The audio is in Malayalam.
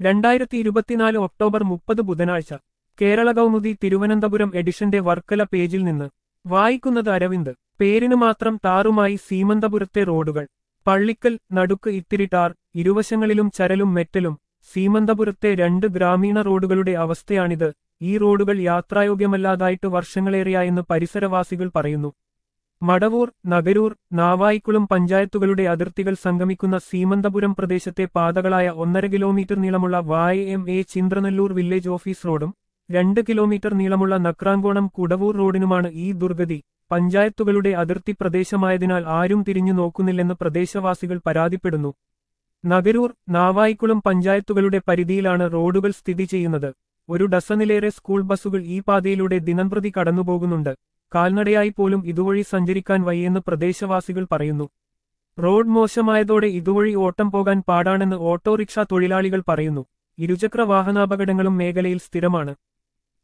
രണ്ടായിരത്തി ഇരുപത്തിനാല് ഒക്ടോബർ മുപ്പത് ബുധനാഴ്ച കേരള കൗമുദി തിരുവനന്തപുരം എഡിഷന്റെ വർക്കല പേജിൽ നിന്ന് വായിക്കുന്നത് അരവിന്ദ് പേരിന് മാത്രം താറുമായി സീമന്തപുരത്തെ റോഡുകൾ പള്ളിക്കൽ നടുക്ക് ഇത്തിരി ടാർ ഇരുവശങ്ങളിലും ചരലും മെറ്റലും സീമന്തപുരത്തെ രണ്ട് ഗ്രാമീണ റോഡുകളുടെ അവസ്ഥയാണിത് ഈ റോഡുകൾ യാത്രായോഗ്യമല്ലാതായിട്ട് വർഷങ്ങളേറെയായെന്ന് പരിസരവാസികൾ പറയുന്നു മടവൂർ നഗരൂർ നാവായിക്കുളം പഞ്ചായത്തുകളുടെ അതിർത്തികൾ സംഗമിക്കുന്ന സീമന്തപുരം പ്രദേശത്തെ പാതകളായ ഒന്നര കിലോമീറ്റർ നീളമുള്ള വായ M A Chintranellur village office റോഡും രണ്ട് കിലോമീറ്റർ നീളമുള്ള നക്രാങ്കോണം കുടവൂർ റോഡിനുമാണ് ഈ ദുർഗതി പഞ്ചായത്തുകളുടെ അതിർത്തി പ്രദേശമായതിനാൽ ആരും തിരിഞ്ഞു നോക്കുന്നില്ലെന്ന് പ്രദേശവാസികൾ പരാതിപ്പെടുന്നു നഗരൂർ നാവായിക്കുളം പഞ്ചായത്തുകളുടെ പരിധിയിലാണ് റോഡുകൾ സ്ഥിതി ചെയ്യുന്നത് ഒരു ഡസനിലേറെ സ്കൂൾ ബസ്സുകൾ ഈ പാതയിലൂടെ ദിനംപ്രതി കടന്നുപോകുന്നുണ്ട് കാൽനടയായി പോലും ഇതുവഴി സഞ്ചരിക്കാൻ വയ്യെന്ന് പ്രദേശവാസികൾ പറയുന്നു റോഡ് മോശമായതോടെ ഇതുവഴി ഓട്ടം പോകാൻ പാടാണെന്ന് ഓട്ടോറിക്ഷ തൊഴിലാളികൾ പറയുന്നു ഇരുചക്ര വാഹനാപകടങ്ങളും മേഖലയിൽ സ്ഥിരമാണ്